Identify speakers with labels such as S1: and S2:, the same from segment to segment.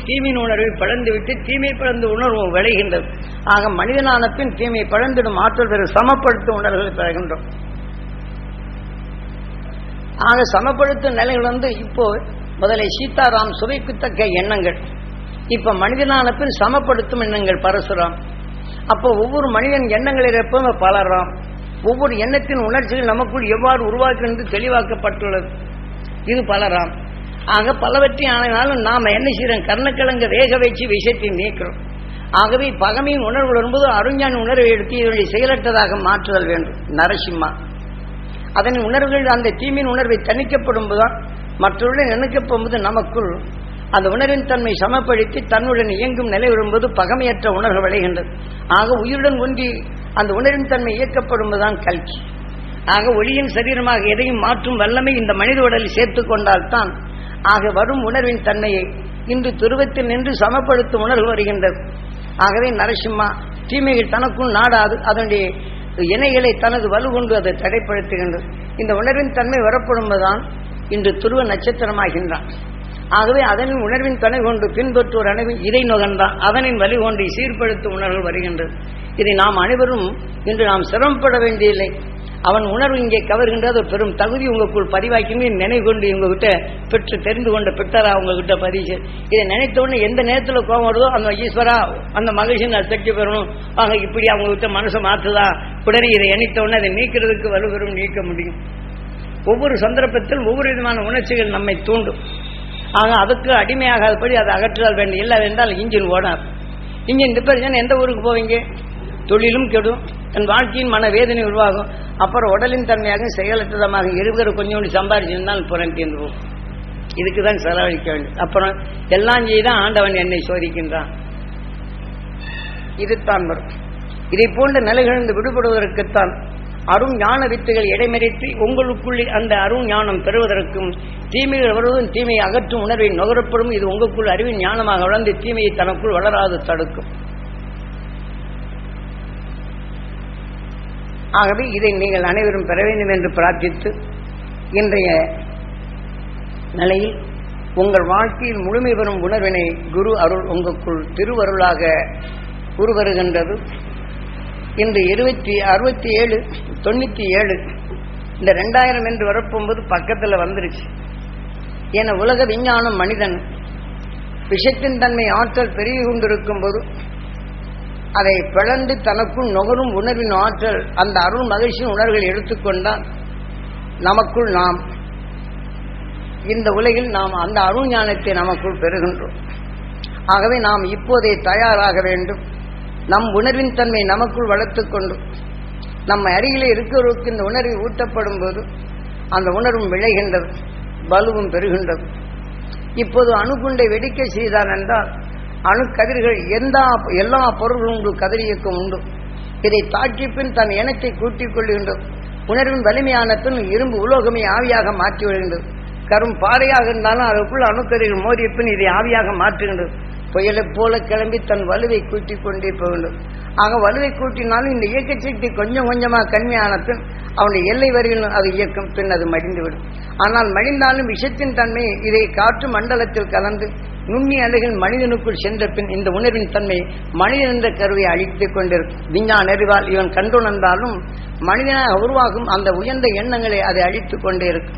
S1: தீமையின் உணர்வை பழந்துவிட்டு தீமை பழந்த உணர்வு விளைகின்றது ஆக மனிதனான பின் தீமை பழந்திடும் ஆற்றல் பெற சமப்படுத்தும் உணர்வுகளை பெறுகின்றோம் ஆக சமப்படுத்தும் நிலைகள் வந்து இப்போ முதலை சீதாராம் சுவைக்குத்தக்க எண்ணங்கள் இப்ப மனிதனான பின் சமப்படுத்தும் எண்ணங்கள் பரசுராம் அப்போ ஒவ்வொரு மனிதன் எண்ணங்களை எப்பவும் பலராம் ஒவ்வொரு எண்ணத்தின் உணர்ச்சிகள் நமக்குள் எவ்வாறு உருவாக்குகிறது தெளிவாக்கப்பட்டுள்ளது இது பலராம் ஆக பலவற்றை ஆனாலும் நாம என்ன செய்யறோம் கர்ணக்கிழங்க வேக வச்சு விஷயத்தை நீக்கிறோம் ஆகவே பகமையின் உணர்வு வரும்போது அருஞான உணர்வை எடுத்து இதனுடைய செயலற்றதாக மாற்றுதல் வேண்டும் நரசிம்மா அதன் உணர்வுகள் அந்த தீமின் உணர்வை தணிக்கப்படும் போதுதான் மற்றவர்கள் நினைக்கப்படும்போது நமக்குள் அந்த உணர்வின் தன்மை சமப்படுத்தி தன்னுடன் இயங்கும் நிலை வரும்போது பகமையற்ற உணர்வு விளைகின்றது ஆக உயிருடன் ஒன்றி அந்த உணர்வின் தன்மை இயக்கப்படும் போதுதான் கல்கி ஆக ஒளியின் சரீரமாக எதையும் மாற்றும் வல்லமை இந்த மனித உடலில் சேர்த்துக் கொண்டால்தான் ஆக வரும் உணர்வின் தன்மையை இன்று துருவத்தில் நின்று சமப்படுத்தும் உணர்வு வருகின்றது ஆகவே நரசிம்மா தீமைகள் தனக்குள் நாடாது அதனுடைய இணைகளை தனது வலு கொண்டு அதை தடைப்படுத்துகின்றது இந்த உணர்வின் தன்மை வரப்படும்போதுதான் இன்று துருவ நட்சத்திரமாகின்றான் ஆகவே அதனின் உணர்வின் துணை கொண்டு பின்பற்றுவோர் அனைவரும் இதை நுகர்ந்தான் அதனின் வழி கொண்டு சீர்படுத்தும் உணர்வு வருகின்றது இதை நாம் அனைவரும் இன்று நாம் சிரமப்பட வேண்டியதில்லை அவன் உணர்வு இங்கே கவர்கின்றது ஒரு பெரும் தகுதி உங்களுக்குள் பதிவாக்கி நினைவு கொண்டு உங்ககிட்ட பெற்று தெரிந்து கொண்ட பெற்றரா உங்ககிட்ட பதிவு இதை நினைத்தோடனே எந்த நேரத்தில் கோபம் வருதோ அந்த ஈஸ்வரா அந்த மகிழ்ச்சி நான் சக்தி பெறணும் அவங்க இப்படி அவங்ககிட்ட மனசை மாற்றுதா உடனே இதை எண்ணித்தோடனே அதை நீக்கிறதுக்கு வலுவரும் நீக்க முடியும் ஒவ்வொரு சந்தர்ப்பத்தில் ஒவ்வொரு விதமான உணர்ச்சிகள் நம்மை தூண்டும் ஆக அதுக்கு அடிமையாகாதபடி அதை அகற்றுதல் வேண்டும் இல்லை என்றால் இன்ஜின் ஓடாது இன்ஜின் ரிப்பேர் எந்த ஊருக்கு போவீங்க தொழிலும் கெடும் தன் வாழ்க்கையின் மன வேதனை உருவாகும் அப்புறம் உடலின் தன்மையாக செயலற்றதமாக இருக்கிற கொஞ்சோண்டு சம்பாதிச்சிருந்தால் புறம் தீர்ந்து போகும் இதுக்கு தான் செலவழிக்க வேண்டும் அப்புறம் எல்லாம் செய்தான் ஆண்டவன் என்னை சோதிக்கின்றான் இதுதான் வரும் இதை போன்ற நிலைகளிலிருந்து விடுபடுவதற்குத்தான் அருண் ஞான வித்துகள் இடைமறித்து உங்களுக்குள்ளே அந்த அருண் ஞானம் பெறுவதற்கும் தீமைகள் வருவதும் தீமையை அகற்றும் உணர்வை நுகரப்படும் இது உங்களுக்குள் அறிவின் ஞானமாக வளர்ந்து தீமையை தனக்குள் வளராது தடுக்கும் ஆகவே இதை நீங்கள் அனைவரும் பெற வேண்டும் என்று பிரார்த்தித்து இன்றைய நிலையில் உங்கள் வாழ்க்கையில் முழுமை பெறும் உணர்வினை குரு அருள் உங்களுக்குள் திருவருளாக உருவருகின்றது இன்று இருபத்தி அறுபத்தி ஏழு தொண்ணூற்றி ஏழு இந்த ரெண்டாயிரம் என்று வரப்போகும்போது பக்கத்தில் வந்துருச்சு என உலக விஞ்ஞானம் மனிதன் விஷத்தின் தன்மை ஆற்றல் பெருகி கொண்டிருக்கும் போது அதை பிளந்து தனக்குள் நுகரும் உணர்வின் ஆற்றல் அந்த அருள் மகிழ்ச்சியின் உணர்வுகளை எடுத்துக்கொண்டால் நமக்குள் நாம் இந்த உலகில் நாம் அந்த அருள் ஞானத்தை நமக்குள் பெறுகின்றோம் ஆகவே நாம் இப்போதே தயாராக வேண்டும் நம் உணர்வின் தன்மை நமக்குள் வளர்த்துக் கொண்டு நம்ம அருகிலே இருக்கிறவருக்கு இந்த உணர்வு ஊட்டப்படும் போது அந்த உணர்வும் விளைகின்றது வலுவும் பெறுகின்றது இப்போது அணுகுண்டை வெடிக்க செய்தான் என்றால் அணுக்கதிர்கள் எந்த எல்லா பொருள்களும் உண்டு கதிரியக்கம் உண்டு இதை தாக்கி பின் தன் இனத்தை கூட்டிக் கொள்கின்றது உணர்வின் வலிமையான பின் இரும்பு உலோகமே ஆவியாக மாற்றி வருகின்றது கரும் பாறையாக இருந்தாலும் அதற்குள் அணுக்கதிர்கள் மோதிய பின் இதை ஆவியாக மாற்றுகின்றது புயலைப் போல கிளம்பி தன் வலுவை கூட்டிக் கொண்டே போகின்றது ஆக வலுவை கூட்டினாலும் இந்த இயக்க சக்தி கொஞ்சம் கொஞ்சமாக கண்மையான பின் அவனுடைய எல்லை வரையில் அது இயக்கம் பின் அது மடிந்துவிடும் ஆனால் மடிந்தாலும் விஷத்தின் தன்மை இதை காற்று மண்டலத்தில் கலந்து நுண்ணி அலைகள் மனிதனுக்குள் சென்ற பின் இந்த உணர்வின் தன்மை மனிதன் என்ற கருவை அழித்துக் கொண்டிருக்கும் விஞ்ஞான அறிவால் இவன் கண்டுணர்ந்தாலும் மனிதனாக உருவாகும் அந்த உயர்ந்த எண்ணங்களை அதை அழித்துக் கொண்டே இருக்கும்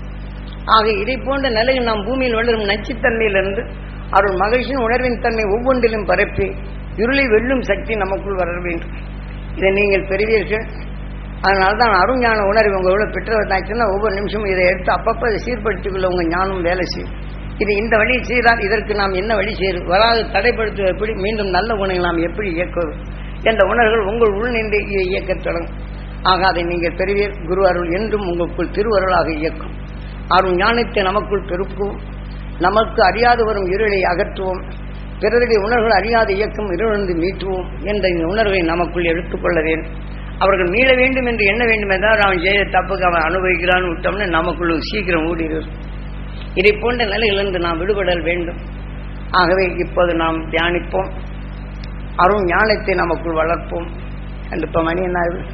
S1: ஆக இதை போன்ற நிலையில் நாம் பூமியில் வளரும் நச்சுத்தன்மையிலிருந்து அருள் மகிழ்ச்சியின் உணர்வின் தன்மை ஒவ்வொன்றிலும் பரப்பி இருளை வெல்லும் சக்தி நமக்குள் வர வேண்டும் இதை நீங்கள் பெறுவீர்கள் அதனால தான் அருஞான உணர்வு உங்களோட பெற்றவர்னாச்சுன்னா ஒவ்வொரு நிமிஷமும் இதை எடுத்து அப்பப்போ அதை சீர்படுத்திக் கொள்ள உங்கள் ஞானம் வேலை செய்யும் இது இந்த வழி செய்தால் இதற்கு நாம் என்ன வழி செய்யும் வராது தடைப்படுத்துவது எப்படி மீண்டும் நல்ல குணங்களை நாம் எப்படி இயக்குவது என்ற உணர்வுகள் உங்கள் உள் நின்று இதை இயக்கத் தொடங்கும் ஆக அதை நீங்கள் பெறுவீர் குரு அருள் என்றும் உங்களுக்குள் திருவருளாக இயக்கும் அருள் ஞானத்தை நமக்குள் பெருக்குவோம் நமக்கு அறியாது வரும் இருளை அகற்றுவோம் பிறருடைய உணர்வுகள் அறியாத இயக்கம் இருளிருந்து மீட்டுவோம் என்ற இந்த உணர்வை நமக்குள் எடுத்துக்கொள்ள வேண்டும் அவர்கள் மீள வேண்டும் என்று எண்ண வேண்டும் என்றால் அவன் செய்த தப்புக்கு அவன் அனுபவிக்கிறான்னு விட்டோம்னு நமக்குள்ள சீக்கிரம் ஊடிடும் இதை போன்ற நிலையிலிருந்து நாம் விடுபடல் வேண்டும் ஆகவே இப்போது நாம் தியானிப்போம் அருண் ஞானத்தை நமக்குள் வளர்ப்போம் கண்டிப்பா மணி என்ன ஆகுது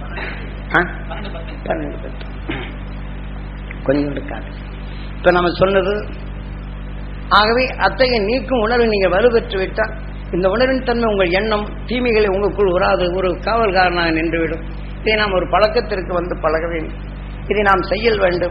S1: ஆ? பன்னெண்டு பத்து கொஞ்சம் இருக்காது இப்ப நம்ம சொன்னது ஆகவே அத்தகைய நீக்கும் உணர்வு நீங்கள் வலுப்பெற்று விட்டால் இந்த உணர்வின் தன்மை உங்கள் எண்ணம் தீமைகளை உங்களுக்குள் வராது ஒரு காவல்காரனாக நின்றுவிடும் இதை நாம் ஒரு பழக்கத்திற்கு வந்து பழக வேண்டும் இதை நாம் செய்யல் வேண்டும்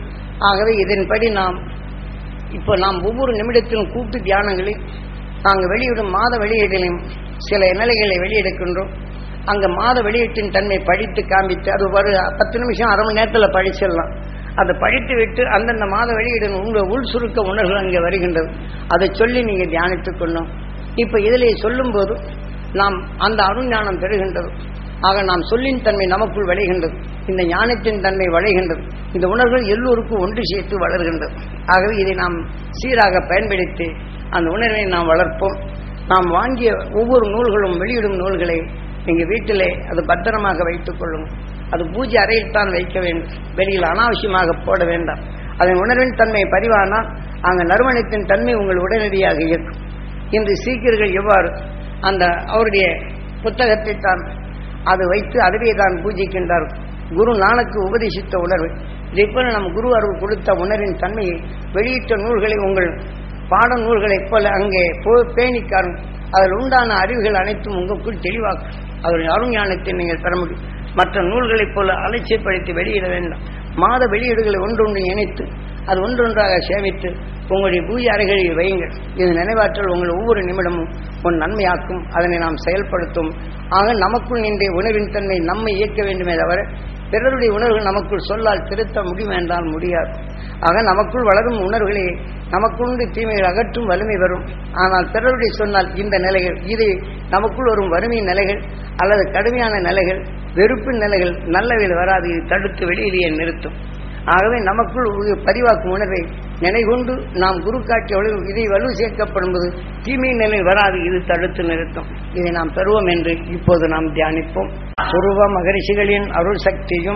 S1: ஆகவே இதன்படி நாம் இப்போ நாம் ஒவ்வொரு நிமிடத்திலும் கூட்டு தியானங்களில் நாங்கள் வெளியிடும் மாத வெளியீட்டிலும் சில நிலைகளை வெளியெடுக்கின்றோம் அங்கே மாத வெளியீட்டின் தன்மை படித்து காண்பித்து அது ஒரு பத்து நிமிஷம் அரை மணி நேரத்தில் படிச்சிடலாம் அதை படித்து விட்டு அந்தந்த மாத வெளியீடு உங்கள் உள் சுருக்க உணர்வுகள் அங்கே வருகின்றது அதை சொல்லி நீங்கள் தியானித்துக் கொள்ளும் இப்போ இதிலே சொல்லும்போது நாம் அந்த அருஞானம் பெறுகின்றது ஆக நாம் சொல்லின் தன்மை நமக்குள் விளைகின்றது இந்த ஞானத்தின் தன்மை வளைகின்றது இந்த உணர்வுகள் எல்லோருக்கும் ஒன்று சேர்த்து வளர்கின்றது ஆகவே இதை நாம் சீராக பயன்படுத்தி அந்த உணர்வை நாம் வளர்ப்போம் நாம் வாங்கிய ஒவ்வொரு நூல்களும் வெளியிடும் நூல்களை நீங்கள் வீட்டிலே அது பத்திரமாக வைத்துக் கொள்ளும் அது பூஜை அறையில் தான் வைக்க வேண்டும் வெளியில் அனாவசியமாக போட வேண்டாம் அதன் உணர்வின் தன்மை பதிவானால் அங்கே நறுமணத்தின் தன்மை உங்கள் உடனடியாக இயக்கும் இன்று சீக்கியர்கள் எவ்வாறு அந்த அவருடைய புத்தகத்தை தான் அது வைத்து அதுவே தான் பூஜிக்கின்றார் குரு நானக்கு உபதேசித்த உணர்வு இதை போல நம் குரு அருள் கொடுத்த உணர்வின் தன்மையை வெளியிட்ட நூல்களை உங்கள் பாட நூல்களைப் போல அங்கே போ- பேணிக்காரும் அதில் உண்டான அறிவுகள் அனைத்தும் உங்களுக்குள் தெளிவாக்கும் அதனுடைய அருஞானத்தை நீங்கள் பெற முடியும் மற்ற நூல்களைப் போல அலட்சியப்படுத்தி வெளியிட வேண்டாம் மாத வெளியீடுகளை ஒன்றொன்று இணைத்து அது ஒன்றொன்றாக சேமித்து உங்களுடைய பூஜை அறைகளில் வையுங்கள் இது நினைவாற்றல் உங்கள் ஒவ்வொரு நிமிடமும் ஒரு நன்மையாக்கும் அதனை நாம் செயல்படுத்தும் ஆக நமக்குள் நின்ற உணவின் தன்மை நம்மை இயக்க வேண்டுமே தவிர பிறருடைய உணர்வுகள் நமக்குள் சொல்லால் திருத்த முடியும் என்றால் முடியாது ஆக நமக்குள் வளரும் உணர்வுகளை நமக்குண்டு தீமைகள் அகற்றும் வலிமை வரும் ஆனால் பிறருடைய சொன்னால் இந்த நிலைகள் இது நமக்குள் வரும் வறுமை நிலைகள் அல்லது கடுமையான நிலைகள் வெறுப்பின் நிலைகள் நல்லவைகள் வராது இது தடுத்து வெளியிலேயே நிறுத்தும் ஆகவே நமக்குள் ஒரு பதிவாக்கும் உணர்வை நினைகொண்டு நாம் குரு காட்டிய வலு இதை வலு சேர்க்கப்படும்போது தீமை நிலை வராது இது தடுத்து நிறுத்தும் இதை நாம் பெறுவோம் என்று இப்போது நாம் தியானிப்போம் துருவ மகரிஷிகளின் அருள் சக்தியும்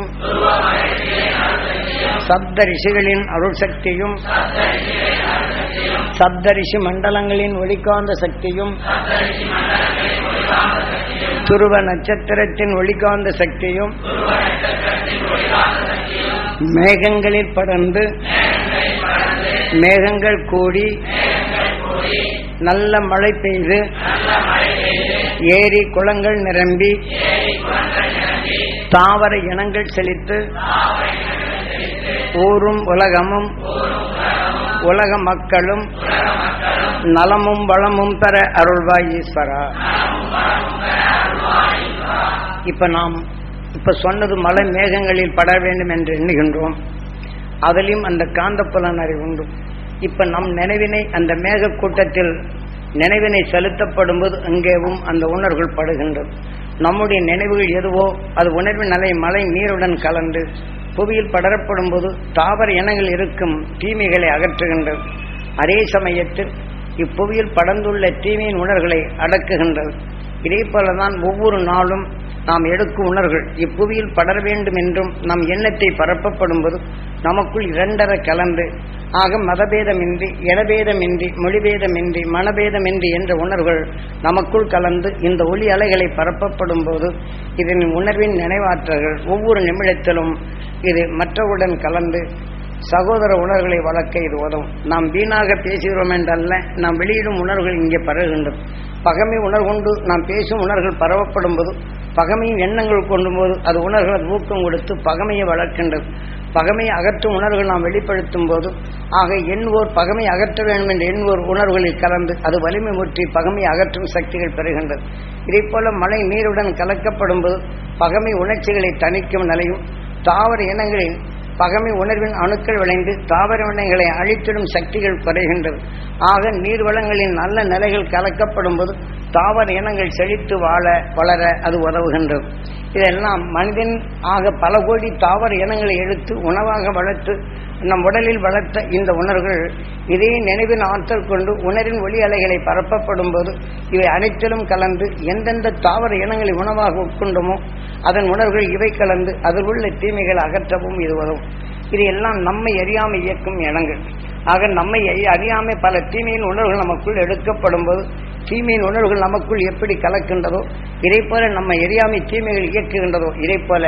S1: சப்த ரிஷிகளின் அருள் சக்தியும் சப்த ரிஷி மண்டலங்களின் ஒளிக்காந்த சக்தியும் துருவ நட்சத்திரத்தின் ஒளிகாந்த சக்தியும் மேகங்களில் படர்ந்து மேகங்கள் கூடி நல்ல மழை பெய்து ஏரி குளங்கள் நிரம்பி தாவர இனங்கள் செழித்து ஊரும் உலகமும் உலக மக்களும் நலமும் வளமும் பெற அருள்வாய் ஈஸ்வரா இப்ப நாம் இப்ப சொன்னது மலை மேகங்களில் பட வேண்டும் என்று எண்ணுகின்றோம் அதிலும் அந்த காந்தப்புலன் அறிவு உண்டு இப்ப நம் நினைவினை அந்த மேக கூட்டத்தில் நினைவினை செலுத்தப்படும் போது அங்கேவும் அந்த உணர்வுகள் படுகின்றது நம்முடைய நினைவுகள் எதுவோ அது உணர்வின் நிலை மழை நீருடன் கலந்து புவியில் படரப்படும் போது தாவர இனங்கள் இருக்கும் தீமைகளை அகற்றுகின்றது அதே சமயத்தில் இப்புவியில் படர்ந்துள்ள தீமையின் உணர்வுகளை அடக்குகின்றது இதே போலதான் ஒவ்வொரு நாளும் நாம் எடுக்கும் உணர்வுகள் இப்புவியில் படர வேண்டும் என்றும் நம் எண்ணத்தை பரப்பப்படும்போது நமக்குள் இரண்டர கலந்து ஆக மதபேதமின்றி இனபேதமின்றி மொழிபேதமின்றி மனபேதமின்றி என்ற உணர்வுகள் நமக்குள் கலந்து இந்த ஒளி அலைகளை பரப்பப்படும் போது இதன் உணர்வின் நினைவாற்றல்கள் ஒவ்வொரு நிமிடத்திலும் இது மற்றவுடன் கலந்து சகோதர உணர்வுகளை வளர்க்க இது உதவும் நாம் வீணாக பேசுகிறோம் என்றல்ல நாம் வெளியிடும் உணர்வுகள் இங்கே பரவுகின்றது பகமை உணர்வுண்டு நாம் பேசும் உணர்வுகள் பரவப்படும் போது பகமையின் எண்ணங்கள் கொண்டும் போது அது உணர்வுகள் அது ஊக்கம் கொடுத்து பகமையை வளர்க்கின்றது பகமையை அகற்றும் உணர்வுகள் நாம் வெளிப்படுத்தும் போது ஆக எண்வோர் பகமை அகற்ற வேண்டும் என்ற எண்வோர் உணர்வுகளில் கலந்து அது வலிமை ஊற்றி பகமையை அகற்றும் சக்திகள் பெறுகின்றது இதைப் போல மழை நீருடன் கலக்கப்படும் போது பகமை உணர்ச்சிகளை தணிக்கும் நிலையும் தாவர இனங்களில் பகமை உணர்வின் அணுக்கள் விளைந்து தாவர இனங்களை அழித்திடும் சக்திகள் குறைகின்றது ஆக நீர்வளங்களின் நல்ல நிலைகள் கலக்கப்படும் போது தாவர இனங்கள் செழித்து வாழ வளர அது உதவுகின்றது இதெல்லாம் மனிதன் ஆக பல கோடி தாவர இனங்களை எடுத்து உணவாக வளர்த்து நம் உடலில் வளர்த்த இந்த உணர்வுகள் இதே நினைவின் ஆற்றல் கொண்டு உணரின் ஒளி அலைகளை பரப்பப்படும் போது இவை அனைத்திலும் கலந்து எந்தெந்த தாவர இனங்களை உணவாக உட்கொண்டோமோ அதன் உணர்வுகள் இவை கலந்து அதில் உள்ள தீமைகள் அகற்றவும் இது உதவும் இது எல்லாம் நம்மை அறியாமல் இயக்கும் இடங்கள் ஆக நம்மை அறி- அறியாமை பல தீமையின் உணர்வுகள் நமக்குள் எடுக்கப்படும் போது தீமையின் உணர்வுகள் நமக்குள் எப்படி கலக்கின்றதோ இதை போல நம்ம எரியாமை தீமைகள் இயக்குகின்றதோ இதை போல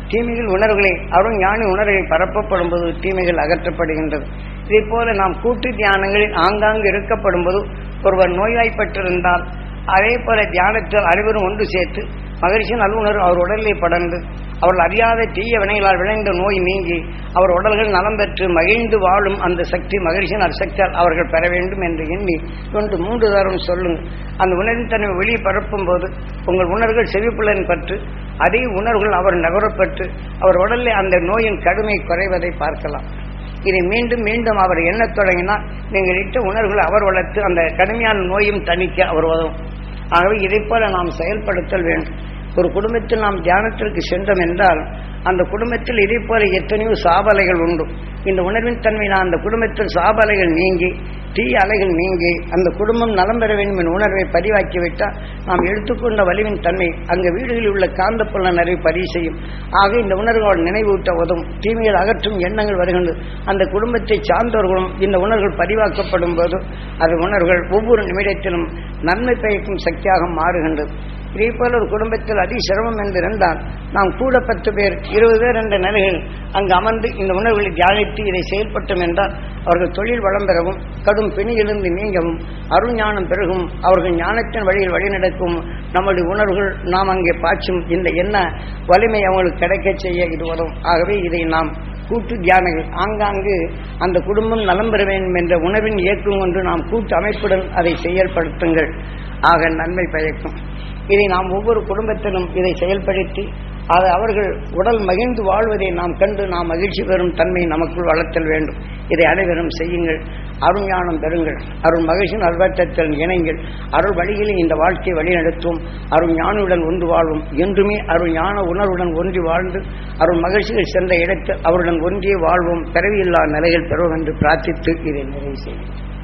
S1: தீமைகள் உணர்வுகளை அருண் ஞானி உணர்வை பரப்பப்படும் போது தீமைகள் அகற்றப்படுகின்றது இதே போல நாம் கூட்டு தியானங்களில் ஆங்காங்கு இருக்கப்படும் போது ஒருவர் நோய்வாய்ப்பட்டிருந்தால் அதே போல தியானத்தில் அனைவரும் ஒன்று சேர்த்து மகிழ்ச்சியின் அலுவலர் அவர் உடலிலே படர்ந்து அவர்கள் அறியாத தீய வினைகளால் விளைந்த நோய் நீங்கி அவர் உடல்கள் நலம் பெற்று மகிழ்ந்து வாழும் அந்த சக்தி மகிழ்ச்சியின் அசக்தியால் அவர்கள் பெற வேண்டும் என்று எண்ணி ஒன்று மூன்று தரம் சொல்லுங்கள் அந்த உணர்வின் தன்மை வெளியே பரப்பும் போது உங்கள் உணர்வுகள் செவிப்புலன் பற்று அதே உணர்வுகள் அவர் நகரப்பட்டு அவர் உடலில் அந்த நோயின் கடுமை குறைவதை பார்க்கலாம் இதை மீண்டும் மீண்டும் அவர் எண்ணத் தொடங்கினால் நீங்கள் இட்ட உணர்வுகள் அவர் வளர்த்து அந்த கடுமையான நோயும் தணிக்க அவர் உதவும் ஆகவே இதைப் போல நாம் செயல்படுத்தல் வேண்டும் ஒரு குடும்பத்தில் நாம் தியானத்திற்கு சென்றோம் என்றால் அந்த குடும்பத்தில் இதே போல எத்தனையோ சாபலைகள் உண்டு இந்த உணர்வின் தன்மை நான் அந்த குடும்பத்தில் சாபலைகள் நீங்கி தீய அலைகள் நீங்கி அந்த குடும்பம் நலம் பெற வேண்டும் என்ற உணர்வை பதிவாக்கிவிட்டால் நாம் எடுத்துக்கொண்ட வலிவின் தன்மை அங்கு வீடுகளில் உள்ள காந்த புலனரை பதிவு செய்யும் ஆக இந்த உணர்வுகள் நினைவூட்ட உதவும் தீமைகள் அகற்றும் எண்ணங்கள் வருகின்றது அந்த குடும்பத்தை சார்ந்தவர்களும் இந்த உணர்வுகள் பதிவாக்கப்படும் போது அது உணர்வுகள் ஒவ்வொரு நிமிடத்திலும் நன்மை பயக்கும் சக்தியாக மாறுகின்றது இதே போல ஒரு குடும்பத்தில் அதி சிரமம் என்று இருந்தால் நாம் கூட பத்து பேர் இருபது பேர் என்ற நிலையில் அங்கு அமர்ந்து இந்த உணர்வுகளை தியானித்து இதை செயல்பட்டோம் என்றால் அவர்கள் தொழில் வளம் பெறவும் கடும் பிணியிலிருந்து நீங்கவும் அருள் ஞானம் பெருகும் அவர்கள் ஞானத்தின் வழியில் வழிநடக்கும் நம்முடைய உணர்வுகள் நாம் அங்கே பாய்ச்சும் இந்த என்ன வலிமை அவங்களுக்கு கிடைக்கச் செய்ய இது வரும் ஆகவே இதை நாம் கூட்டு தியானங்கள் ஆங்காங்கு அந்த குடும்பம் நலம் பெற வேண்டும் என்ற உணர்வின் இயக்கம் கொண்டு நாம் கூட்டு அமைப்புடன் அதை செயல்படுத்துங்கள் ஆக நன்மை பயக்கும் இதை நாம் ஒவ்வொரு குடும்பத்திலும் இதை செயல்படுத்தி அது அவர்கள் உடல் மகிழ்ந்து வாழ்வதை நாம் கண்டு நாம் மகிழ்ச்சி பெறும் தன்மை நமக்குள் வளர்த்தல் வேண்டும் இதை அனைவரும் செய்யுங்கள் அருள் ஞானம் பெறுங்கள் அருள் மகிழ்ச்சியின் அல்வட்டத்தில் இணைங்கள் அருள் வழியில் இந்த வாழ்க்கையை வழிநடத்தும் அருள் ஞானியுடன் ஒன்று வாழ்வும் என்றுமே அருள் ஞான உணர்வுடன் ஒன்றி வாழ்ந்து அருள் மகிழ்ச்சிகள் சென்ற இடத்தில் அவருடன் ஒன்றியே வாழ்வோம் பிறவியில்லா நிலையில் பெறுவோம் என்று பிரார்த்தித்து இதை நிறைவு செய்யும்